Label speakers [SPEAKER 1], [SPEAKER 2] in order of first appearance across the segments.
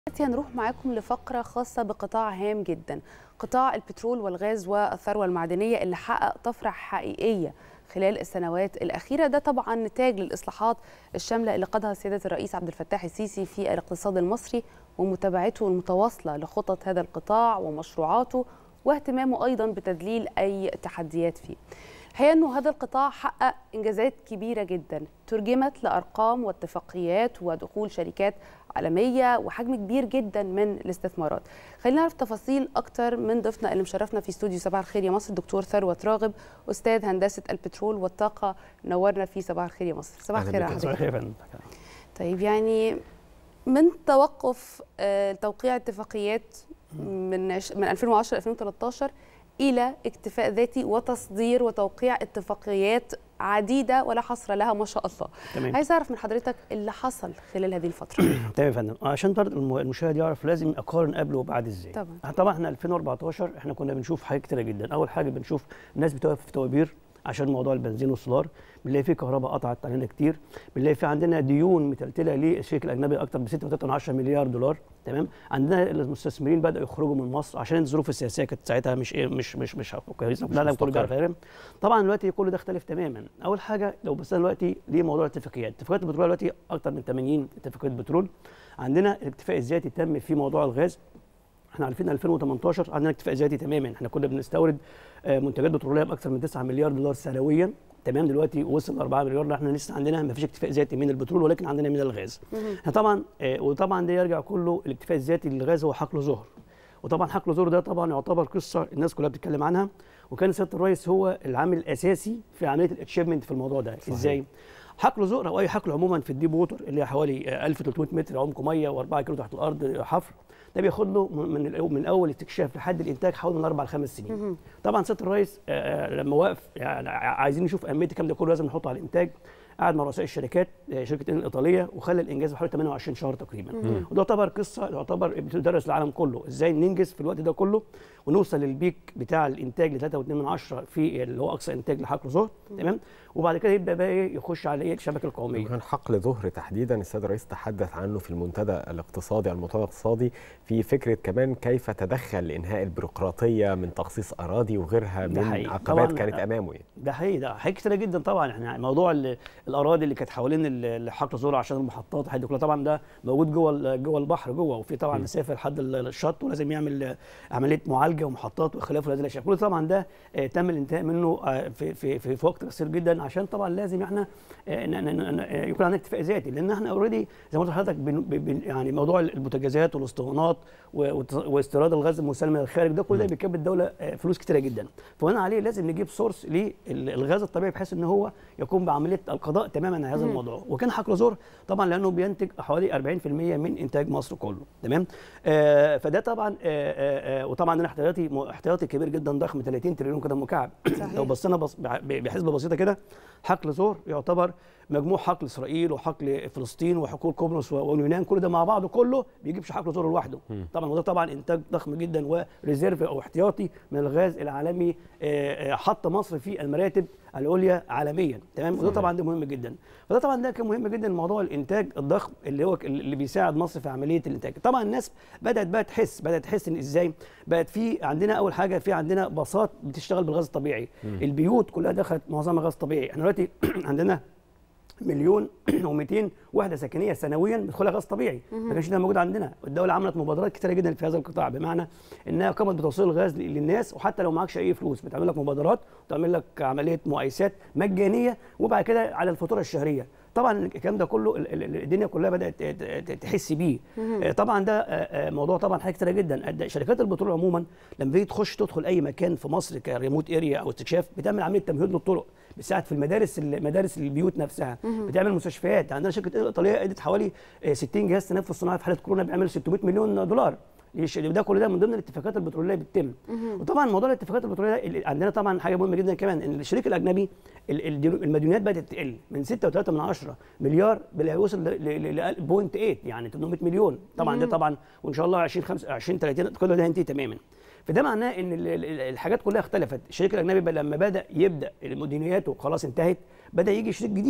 [SPEAKER 1] دلوقتي هنروح معاكم لفقرة خاصة بقطاع هام جدا قطاع البترول والغاز والثروة المعدنية اللي حقق طفرة حقيقية خلال السنوات الأخيرة ده طبعا نتاج للإصلاحات الشاملة اللي قادها سيادة الرئيس عبد الفتاح السيسي في الاقتصاد المصري ومتابعته المتواصلة لخطط هذا القطاع ومشروعاته واهتمامه أيضا بتدليل أي تحديات فيه الحقيقه انه هذا القطاع حقق انجازات كبيره جدا ترجمت لارقام واتفاقيات ودخول شركات عالميه وحجم كبير جدا من الاستثمارات خلينا نعرف تفاصيل اكتر من ضيفنا اللي مشرفنا في استوديو صباح الخير يا مصر الدكتور ثروت راغب استاذ هندسه البترول والطاقه نورنا في صباح الخير يا مصر صباح الخير يا حضرتك طيب يعني من توقف توقيع اتفاقيات من من 2010 2013 الى اكتفاء ذاتي وتصدير وتوقيع اتفاقيات عديده ولا حصر لها ما شاء الله تمام. عايز اعرف من حضرتك اللي حصل خلال هذه الفتره
[SPEAKER 2] تمام يا فندم عشان برضه المشاهد يعرف لازم اقارن قبل وبعد ازاي
[SPEAKER 1] طبعا
[SPEAKER 2] طبعا احنا 2014 احنا كنا بنشوف حاجات كتيره جدا اول حاجه بنشوف الناس بتقف في توابير عشان موضوع البنزين والسولار بنلاقي في كهرباء قطعت علينا كتير بنلاقي في عندنا ديون متلتله للشركه الاجنبي اكتر ب 6.3 مليار دولار تمام عندنا المستثمرين بداوا يخرجوا من مصر عشان الظروف السياسيه كانت ساعتها مش ايه مش مش مش كويسه لا لا كله فاهم طبعا دلوقتي كل ده اختلف تماما اول حاجه لو بصينا دلوقتي لموضوع الاتفاقيات اتفاقيات البترول دلوقتي اكتر من 80 اتفاقيه بترول عندنا الاكتفاء الذاتي تم في موضوع الغاز احنا عارفين 2018 عندنا اكتفاء ذاتي تماما احنا كنا بنستورد منتجات بتروليه باكثر من 9 مليار دولار سنويا تمام دلوقتي وصل 4 مليار لا احنا لسه عندنا ما فيش اكتفاء ذاتي من البترول ولكن عندنا من الغاز احنا طبعا اه وطبعا ده يرجع كله الاكتفاء الذاتي للغاز هو حقل ظهر وطبعا حقل ظهر ده طبعا يعتبر قصه الناس كلها بتتكلم عنها وكان سياده الرئيس هو العامل الاساسي في عمليه الاتشيفمنت في الموضوع ده صحيح. ازاي حقل ظهر او اي حقل عموما في الديب ووتر اللي هي حوالي 1300 متر عمق ميه و4 كيلو تحت الارض حفر ده بياخد له من من اول استكشاف لحد الانتاج حوالي من اربع لخمس سنين. طبعا سياده الرئيس لما وقف يعني عايزين نشوف اهميه الكلام ده كله لازم نحطه على الانتاج قعد مع رؤساء الشركات شركه ان الايطاليه وخلى الانجاز بحوالي 28 شهر تقريبا وده يعتبر قصه يعتبر بتدرس العالم كله ازاي ننجز في الوقت ده كله ونوصل للبيك بتاع الانتاج ل 3.2 في اللي هو اقصى انتاج لحقل ظهر تمام وبعد كده يبدا بقى ايه يخش على ايه الشبكه القوميه
[SPEAKER 3] كان حقل ظهر تحديدا السيد الرئيس تحدث عنه في المنتدى الاقتصادي المؤتمر الاقتصادي في فكره كمان كيف تدخل لانهاء البيروقراطيه من تخصيص اراضي وغيرها من عقبات كانت امامه يعني.
[SPEAKER 2] ده حقيقي ده حاجات كتيره جدا طبعا احنا موضوع الاراضي اللي كانت حوالين الحقل ظهر عشان المحطات الحاجات كلها طبعا ده موجود جوه جوه البحر جوه وفي طبعا مسافه لحد الشط ولازم يعمل عمليه معالجه ومحطات وخلافه هذه الاشياء كل طبعا ده تم الانتهاء منه في في في, في وقت قصير جدا عشان طبعا لازم احنا يكون عندنا اكتفاء ذاتي لان احنا اوريدي زي ما قلت لحضرتك يعني موضوع البوتاجازات والاسطوانات واستيراد الغاز المسلم من الخارج ده كل ده بيكب الدوله فلوس كتيره جدا فهنا عليه لازم نجيب سورس للغاز الطبيعي بحيث ان هو يقوم بعمليه القضاء تماما على هذا الموضوع وكان حقل زور طبعا لانه بينتج حوالي 40% من انتاج مصر كله تمام آه فده طبعا آه آه وطبعا عندنا احتياطي احتياطي كبير جدا ضخم 30 تريليون كده مكعب لو بصينا بص بحسبه بسيطه كده حقل زور يعتبر مجموع حقل اسرائيل وحقل فلسطين وحقول قبرص واليونان كل ده مع بعضه كله بيجيبش حقل زور لوحده طبعا وده طبعا انتاج ضخم جدا وريزيرف او احتياطي من الغاز العالمي حط مصر في المراتب العليا عالميا تمام وده طبعا ده مهم جدا فده طبعا ده كان مهم جدا موضوع الانتاج الضخم اللي هو اللي بيساعد مصر في عمليه الانتاج طبعا الناس بدات بقى تحس بدات تحس ان ازاي بقت في عندنا اول حاجه في عندنا باصات بتشتغل بالغاز الطبيعي مم. البيوت كلها دخلت معظمها غاز طبيعي احنا دلوقتي عندنا مليون و200 وحده سكنيه سنويا بتدخلها غاز طبيعي ما كانش ده موجود عندنا الدوله عملت مبادرات كثيره جدا في هذا القطاع بمعنى انها قامت بتوصيل الغاز للناس وحتى لو معكش اي فلوس بتعمل لك مبادرات وتعمل لك عمليه مقايسات مجانيه وبعد كده على الفاتوره الشهريه طبعا الكلام ده كله الدنيا كلها بدات تحس بيه طبعا ده موضوع طبعا حاجه كتيره جدا شركات البترول عموما لما بتيجي تخش تدخل اي مكان في مصر كريموت اريا او استكشاف بتعمل عمليه تمهيد للطرق بتساعد في المدارس مدارس البيوت نفسها بتعمل مستشفيات عندنا شركه ايطاليه ادت حوالي 60 جهاز تنفس صناعي في حاله كورونا بيعمل 600 مليون دولار ده كل ده من ضمن الاتفاقات البتروليه بتتم وطبعا موضوع الاتفاقات البتروليه عندنا طبعا حاجه مهمه جدا كمان ان الشريك الاجنبي المديونات بدات تقل من 6.3 مليار بلا يوصل ل 0.8 يعني 800 مليون طبعا ده طبعا وان شاء الله 20 5 20 30 كل ده هينتهي تماما فده معناه ان الحاجات كلها اختلفت الشريك الاجنبي لما بدا يبدا مديونياته خلاص انتهت بدا يجي شريك جديد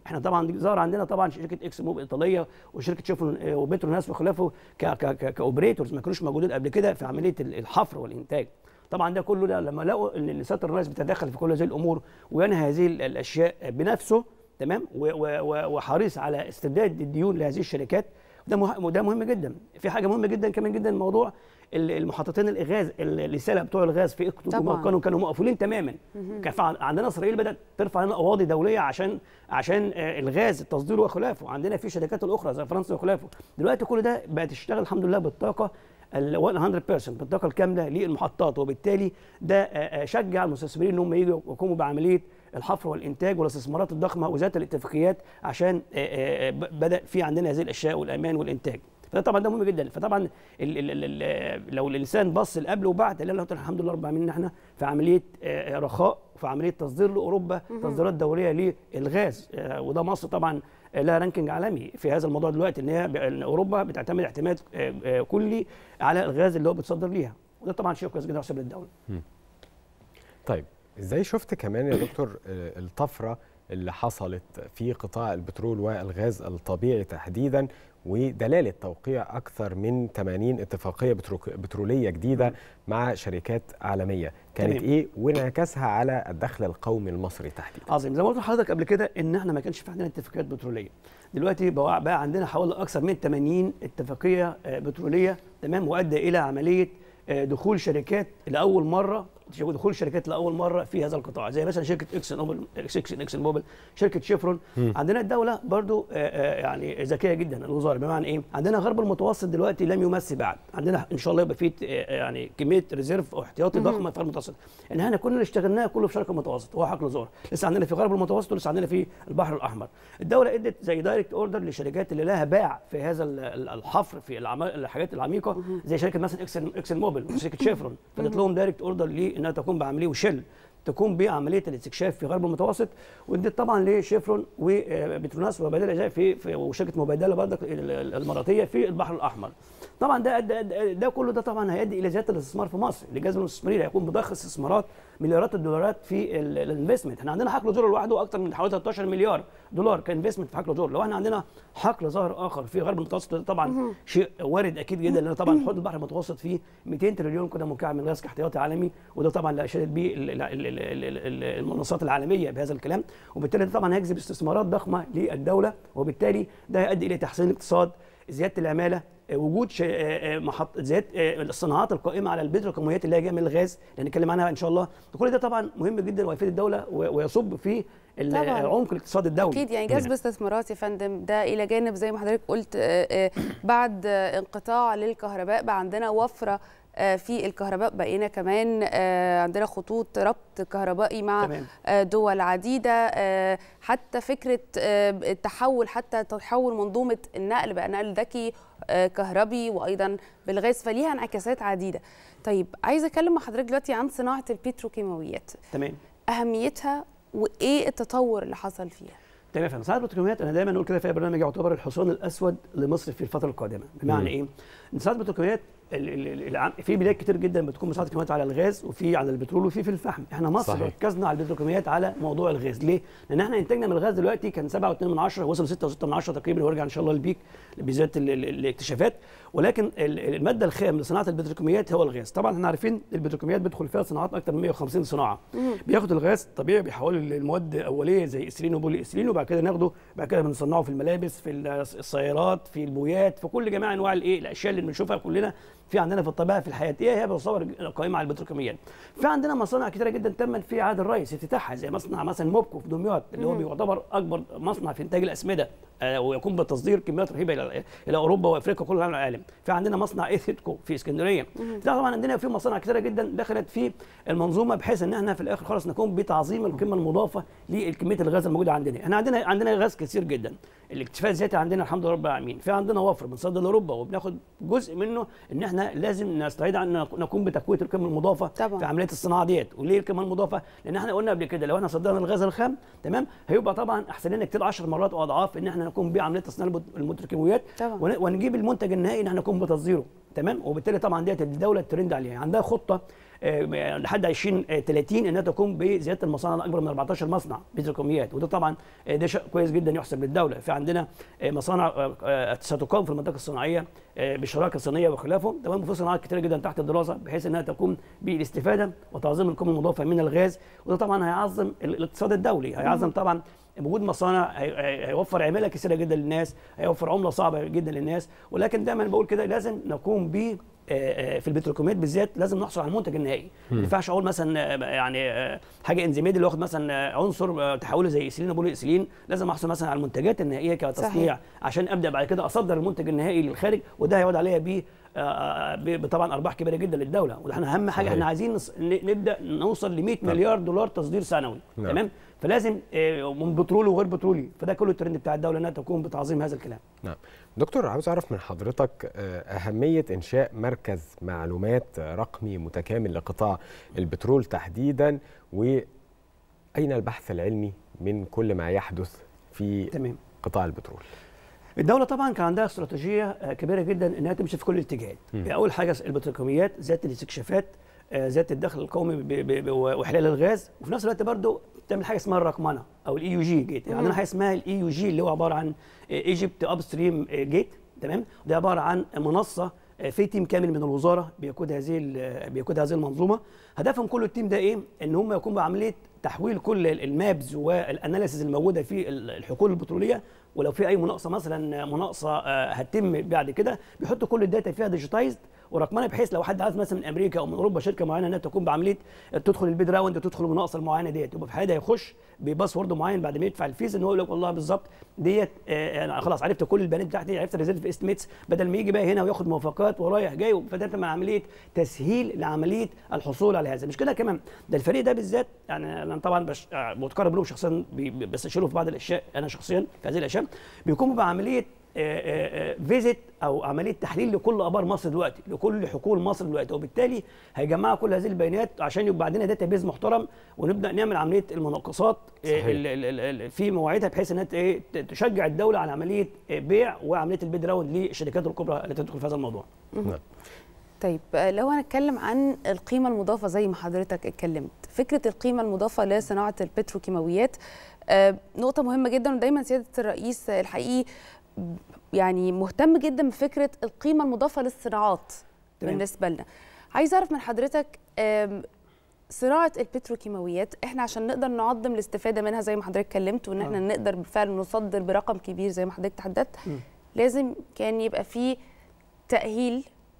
[SPEAKER 2] احنا طبعا ظهر عندنا طبعا شركه اكس موب ايطاليه وشركه شيفرون وبتروناس وخلافه كاوبريتورز ما كانوش موجودين قبل كده في عمليه الحفر والانتاج طبعا ده كله ده لما لقوا ان سياده الرئيس بيتدخل في كل هذه الامور وينهى هذه الاشياء بنفسه تمام وحريص على استرداد الديون لهذه الشركات ده مهم ده مهم جدا في حاجه مهمه جدا كمان جدا موضوع المحطتين الاغاز الرساله بتوع الغاز في اكتوبر كانوا كانوا مقفولين تماما كان عندنا اسرائيل بدات ترفع لنا قواضي دوليه عشان عشان الغاز التصدير وخلافه عندنا في شركات الاخرى زي فرنسا وخلافه دلوقتي كل ده بقت تشتغل الحمد لله بالطاقه ال 100% بالطاقه الكامله للمحطات وبالتالي ده شجع المستثمرين ان هم يجوا يقوموا بعمليه الحفر والانتاج والاستثمارات الضخمه وذات الاتفاقيات عشان بدا في عندنا هذه الاشياء والامان والانتاج فده طبعا ده مهم جدا فطبعا ال ال ال لو الانسان بص قبل وبعد لا الحمد لله رب العالمين ان احنا في عمليه رخاء وفي عمليه تصدير لاوروبا تصديرات دوليه للغاز وده مصر طبعا لها رانكينج عالمي في هذا الموضوع دلوقتي ان هي إن اوروبا بتعتمد اعتماد كلي على الغاز اللي هو بتصدر ليها وده طبعا شيء كويس جدا يحسب للدوله.
[SPEAKER 3] طيب ازاي شفت كمان يا دكتور الطفره اللي حصلت في قطاع البترول والغاز الطبيعي تحديدا ودلاله توقيع اكثر من 80 اتفاقيه بتروليه جديده مع شركات عالميه كانت تمام. ايه وانعكاسها على الدخل القومي المصري تحديدا
[SPEAKER 2] عظيم زي ما قلت لحضرتك قبل كده ان احنا ما كانش في عندنا اتفاقيات بتروليه دلوقتي بقى, بقى عندنا حوالي اكثر من 80 اتفاقيه بتروليه تمام وادى الى عمليه دخول شركات لاول مره دخول شركات لاول مره في هذا القطاع زي مثلا شركه اكسن موبل اكسن اكسن موبل شركه شيفرون م. عندنا الدوله برضو يعني ذكيه جدا الوزاره بمعنى ايه عندنا غرب المتوسط دلوقتي لم يمس بعد عندنا ان شاء الله يبقى في يعني كميه ريزيرف او احتياطي ضخمه في المتوسط ان احنا كل اللي اشتغلناه كله في شرق المتوسط هو حقل زهر لسه عندنا في غرب المتوسط ولسه عندنا في البحر الاحمر الدوله ادت زي دايركت اوردر للشركات اللي لها باع في هذا الحفر في الحاجات العميقه زي شركه مثلا اكسن اكسن موبل وشركه شيفرون فادت لهم دايركت اوردر انها تقوم بعمليه وشل تقوم بعمليه الاستكشاف في غرب المتوسط وادت طبعا لشيفرون وبتروناس وبداله في, في وشركه مبادله برضك الاماراتيه في البحر الاحمر. طبعا ده ده, ده كله ده طبعا هيؤدي الى زياده الاستثمار في مصر لجذب المستثمرين هيكون بضخ استثمارات مليارات الدولارات في الانفستمنت احنا عندنا حقل زور لوحده اكثر من حوالي 13 مليار دولار كانفستمنت في حقل زور لو احنا عندنا حقل ظاهر اخر في غرب المتوسط طبعا شيء وارد اكيد جدا لان طبعا حوض البحر المتوسط فيه 200 تريليون كده مكعب من غاز كاحتياطي عالمي وده طبعا لا اشادت به المنصات العالميه بهذا الكلام وبالتالي ده طبعا هيجذب استثمارات ضخمه للدوله وبالتالي ده هيؤدي الى تحسين الاقتصاد زياده العماله وجود محط زياده الصناعات القائمه على البتروكيماويات اللي هي جايه من الغاز اللي هنتكلم عنها ان شاء الله كل ده طبعا مهم جدا ويفيد الدوله ويصب في عمق الاقتصاد الدولي
[SPEAKER 1] اكيد يعني جذب استثمارات يا فندم ده الى جانب زي ما حضرتك قلت بعد انقطاع للكهرباء بقى عندنا وفره في الكهرباء بقينا كمان عندنا خطوط ربط كهربائي مع تمام. دول عديده حتى فكره التحول حتى تحول منظومه النقل بقى نقل ذكي كهربي وايضا بالغاز فليها انعكاسات عديده طيب عايزه اتكلم مع حضرتك دلوقتي عن صناعه البتروكيماويات
[SPEAKER 2] تمام
[SPEAKER 1] اهميتها وايه التطور اللي حصل فيها
[SPEAKER 2] تمام فعلا صناعه البتروكيماويات انا دايما اقول كده في برنامج يعتبر الحصان الاسود لمصر في الفتره القادمه بمعنى ايه ان صناعه البتروكيماويات في بدايات كتير جدا بتكون صناعه الكيماويات على الغاز وفي على البترول وفي في الفحم احنا مصر صحيح. ركزنا على البتروكيماويات على موضوع الغاز ليه لان احنا انتاجنا من الغاز دلوقتي كان 7.2 من 10 وصل 6.6 من 10 تقريبا ويرجع ان شاء الله البيك بزياده الاكتشافات ولكن الماده الخام لصناعه البتروكيماويات هو الغاز طبعا احنا عارفين البتروكيماويات بيدخل فيها صناعات اكثر من 150 صناعه بياخد الغاز طبيعي بيحوله للمواد اوليه زي اسرين وبولي اسرين وبعد كده ناخده بعد كده بنصنعه في الملابس في السيارات في البويات في كل جميع انواع الايه الاشياء اللي بنشوفها كلنا في عندنا في الطبيعه في الحياتيه هي بتصور قائمه على البتروكيماويات في عندنا مصانع كثيره جدا تم في عهد الرئيس افتتاحها زي مصنع مثلا موبكو في دمياط اللي هو بيعتبر اكبر مصنع في انتاج الاسمده آه ويقوم بتصدير كميات رهيبه الى الى اوروبا وافريقيا وكل العالم في عندنا مصنع ايثيتكو في اسكندريه طبعا عندنا في مصانع كثيره جدا دخلت في المنظومه بحيث ان احنا في الاخر خالص نقوم بتعظيم القيمه المضافه لكميه الغاز الموجوده عندنا احنا عندنا عندنا غاز كثير جدا الاكتفاء الذاتي عندنا الحمد لله رب العالمين في عندنا وفر بنصدر لاوروبا وبناخد جزء منه ان احنا لازم نستعيد عن نقوم بتقويه القيمه المضافه طبعا. في عمليه الصناعه ديت وليه القيمه المضافه لان احنا قلنا قبل كده لو احنا صدرنا الغاز الخام تمام هيبقى طبعا احسن لنا كتير 10 مرات واضعاف ان احنا نقوم بعمليه تصنيع البتروكيماويات ونجيب المنتج النهائي ان احنا نقوم بتصديره تمام وبالتالي طبعا ديت الدوله ترند عليها عندها خطه آه، لحد 2030 انها تقوم بزياده المصانع الاكبر من 14 مصنع بتروكيماويات وده طبعا آه، ده شيء كويس جدا يحسب للدوله في عندنا آه، مصانع ستقام في المنطقه الصناعيه بشراكه صينيه وخلافه تمام وفي صناعات كثيره جدا تحت الدراسه بحيث انها تقوم بالاستفاده وتعظيم القيمه المضافه من الغاز وده طبعا هيعظم الاقتصاد الدولي هيعظم طبعا وجود مصانع هيوفر عماله كثيره جدا للناس هيوفر عمله صعبه جدا للناس ولكن دايما بقول كده لازم نقوم ب آه، آه، في البتروكيماويات بالذات لازم نحصل على المنتج النهائي ما ينفعش اقول مثلا آه، يعني حاجه انزيميه اللي واخد مثلا عنصر تحوله زي اسيلين بولي اسيلين لازم احصل مثلا على المنتجات النهائيه كتصنيع صحيح. عشان ابدا بعد كده اصدر المنتج النهائي للخارج وده هيعود عليا ب طبعا ارباح كبيره جدا للدوله واحنا اهم حاجه احنا عايزين نبدا نوصل ل 100 مليار دولار تصدير سنوي نعم. تمام فلازم آه، من بترولي وغير بترولي فده كله الترند بتاع الدوله انها تقوم بتعظيم هذا الكلام
[SPEAKER 3] نعم دكتور عاوز اعرف من حضرتك آه، اهميه انشاء مركز معلومات رقمي متكامل لقطاع البترول تحديدا واين البحث العلمي من كل ما يحدث في تمام. قطاع البترول
[SPEAKER 2] الدولة طبعا كان عندها استراتيجية آه، كبيرة جدا انها تمشي في كل الاتجاهات. اول حاجة البتروكيماويات ذات الاستكشافات ذات الدخل القومي واحلال الغاز وفي نفس الوقت برضه بتعمل حاجه اسمها الرقمنه او الاي يو جي جيت عندنا حاجه اسمها الاي يو جي اللي هو عباره عن ايجيبت اب ستريم جيت تمام ده عباره عن منصه آه، في تيم كامل من الوزاره بيقود هذه بيقود هذه المنظومه هدفهم كل التيم ده ايه ان هم يقوموا بعمليه تحويل كل المابز والاناليسيز الموجوده في الحقول البتروليه ولو في اي مناقصه مثلا مناقصه آه، هتتم بعد كده بيحطوا كل الداتا فيها ديجيتايزد ورقمنه بحيث لو حد عايز مثلا من امريكا او من اوروبا شركه معينه انها تقوم بعمليه تدخل البيد راوند تدخل المناقصه المعينه ديت يبقى في حاجه هيخش بباسورد معين بعد ما يدفع الفيز ان هو يقول لك والله بالظبط ديت آه انا خلاص عرفت كل البيانات بتاعتي عرفت الريزلت استيميتس بدل ما يجي بقى هنا وياخد موافقات ورايح جاي فده مع عمليه تسهيل لعمليه الحصول على هذا مش كده كمان ده الفريق ده بالذات يعني انا طبعا بش آه، متقرب له شخصيا بستشيره في بعض الاشياء انا شخصيا في هذه الاشياء بيقوموا بعمليه فيزيت او عمليه تحليل لكل ابار مصر دلوقتي لكل حقول مصر دلوقتي وبالتالي هيجمعوا كل هذه البيانات عشان يبقى عندنا داتا بيز محترم ونبدا نعمل عمليه المناقصات في مواعيدها بحيث انها ايه تشجع الدوله على عمليه بيع وعمليه البيد راوند للشركات الكبرى اللي تدخل في هذا الموضوع. نعم.
[SPEAKER 1] طيب لو هنتكلم عن القيمه المضافه زي ما حضرتك اتكلمت فكره القيمه المضافه لصناعه البتروكيماويات آه، نقطه مهمه جدا ودايما سياده الرئيس الحقيقي يعني مهتم جدا بفكره القيمه المضافه للصناعات بالنسبه لنا عايز اعرف من حضرتك صناعه البتروكيماويات احنا عشان نقدر نعظم الاستفاده منها زي ما حضرتك اتكلمت وان احنا آه. نقدر بالفعل نصدر برقم كبير زي ما حضرتك تحدثت لازم كان يبقى في تاهيل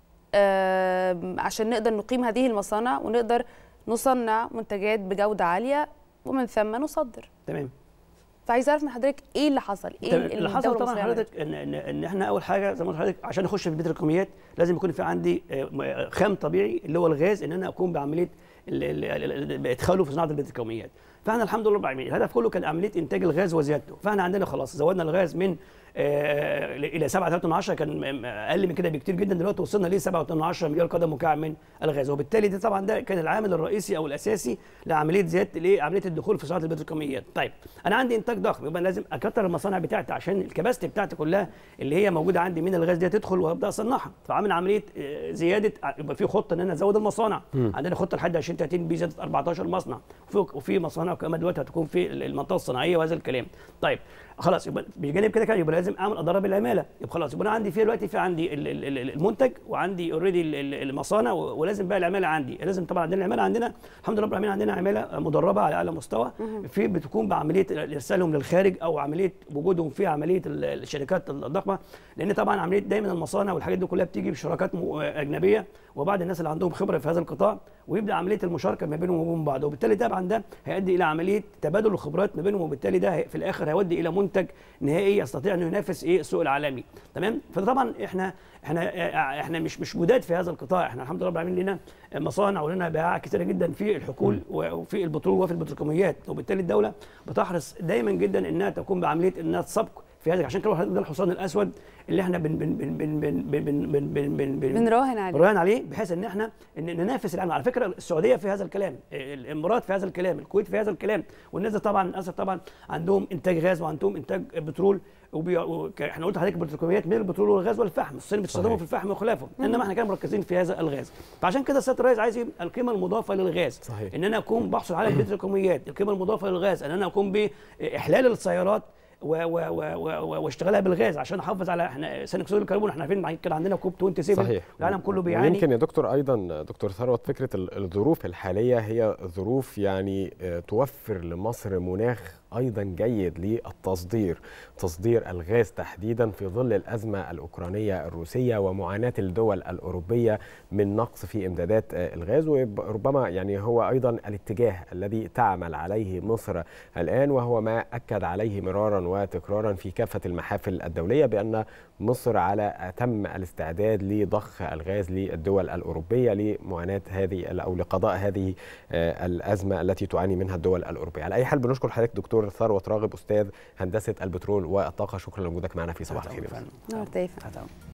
[SPEAKER 1] عشان نقدر نقيم هذه المصانع ونقدر نصنع منتجات بجوده عاليه ومن ثم نصدر
[SPEAKER 2] تمام
[SPEAKER 1] فعايز اعرف من حضرتك ايه اللي حصل ايه
[SPEAKER 2] اللي حصل طبعا حضرتك ان ان, إن احنا اول حاجه زي ما قلت لحضرتك عشان اخش في البتروكيماويات لازم يكون في عندي آه، خام طبيعي اللي هو الغاز ان انا اقوم بعمليه ادخاله في صناعه البتروكيماويات فاحنا الحمد لله رب العالمين الهدف كله كان عمليه انتاج الغاز وزيادته فاحنا عندنا خلاص زودنا الغاز من آه، الى 7.3 كان اقل من كده بكتير جدا دلوقتي وصلنا ل 7.8 مليار قدم مكعب من الغاز وبالتالي ده طبعا ده كان العامل الرئيسي او الاساسي لعمليه زياده الايه عمليه الدخول في صناعه البتروكيماويات طيب انا عندي انتاج ضخم يبقى لازم اكتر المصانع بتاعتي عشان الكباستي بتاعتي كلها اللي هي موجوده عندي من الغاز دي تدخل وابدا اصنعها فعامل عمليه آه، زياده يبقى في خطه ان انا ازود المصانع م. عندنا خطه لحد 2030 بزياده 14 مصنع وفي مصانع كمان دلوقتي هتكون في المنطقه الصناعيه وهذا الكلام طيب خلاص يبقى بجانب كده كان يبقى لازم اعمل اضرب العماله يبقى خلاص يبقى انا عندي في دلوقتي في عندي المنتج وعندي اوريدي المصانع ولازم بقى العماله عندي لازم طبعا عندنا العماله عندنا الحمد لله رب العالمين عندنا عماله مدربه على اعلى مستوى في بتكون بعمليه ارسالهم للخارج او عمليه وجودهم في عمليه الشركات الضخمه لان طبعا عمليه دايما المصانع والحاجات دي كلها بتيجي بشراكات اجنبيه وبعض الناس اللي عندهم خبره في هذا القطاع ويبدا عمليه المشاركه ما بينهم وبين بعض وبالتالي طبعا ده هيؤدي الى عمليه تبادل الخبرات ما بينهم وبالتالي ده في الاخر هيودي الى منتج نهائي يستطيع انه ينافس ايه السوق العالمي تمام فطبعا احنا احنا احنا مش مش جداد في هذا القطاع احنا الحمد لله رب العالمين لنا مصانع ولنا بياع كثيره جدا في الحقول وفي البترول وفي البتروكيماويات وبالتالي الدوله بتحرص دايما جدا انها تقوم بعمليه انها تسبق في هذا عشان كده ده الحصان الاسود اللي احنا بن بن بن بن بن بن بن بن بن بن
[SPEAKER 1] بنراهن عليه
[SPEAKER 2] بنراهن عليه بحيث ان احنا إن ننافس العالم على فكره السعوديه في هذا الكلام الامارات في هذا الكلام الكويت في هذا الكلام والناس طبعا للاسف طبعا عندهم انتاج غاز وعندهم انتاج بترول وبي... وك... احنا قلت لحضرتك البتروكيماويات من البترول والغاز والفحم الصين بتستخدمه في الفحم وخلافه انما احنا كده مركزين في هذا الغاز فعشان كده السيد الرئيس عايز القيمه المضافه للغاز
[SPEAKER 3] صحيح.
[SPEAKER 2] ان انا اكون بحصل على البتروكيماويات القيمه المضافه للغاز ان انا اكون باحلال السيارات واشتغلها بالغاز عشان احافظ على احنا ثاني اكسيد الكربون احنا عارفين كان عندنا كوب 27
[SPEAKER 3] صحيح
[SPEAKER 2] العالم كله بيعاني
[SPEAKER 3] يمكن يا دكتور ايضا دكتور ثروت فكره الظروف الحاليه هي ظروف يعني توفر لمصر مناخ ايضا جيد للتصدير تصدير الغاز تحديدا في ظل الازمه الاوكرانيه الروسيه ومعاناه الدول الاوروبيه من نقص في امدادات الغاز وربما يعني هو ايضا الاتجاه الذي تعمل عليه مصر الان وهو ما اكد عليه مرارا وتكرارا في كافه المحافل الدوليه بان مصر على اتم الاستعداد لضخ الغاز للدول الاوروبيه لمعاناه هذه او لقضاء هذه الازمه التي تعاني منها الدول الاوروبيه على اي حال بنشكر حضرتك دكتور ثروت راغب استاذ هندسه البترول والطاقه شكرا لوجودك معنا في صباح الخير
[SPEAKER 1] نور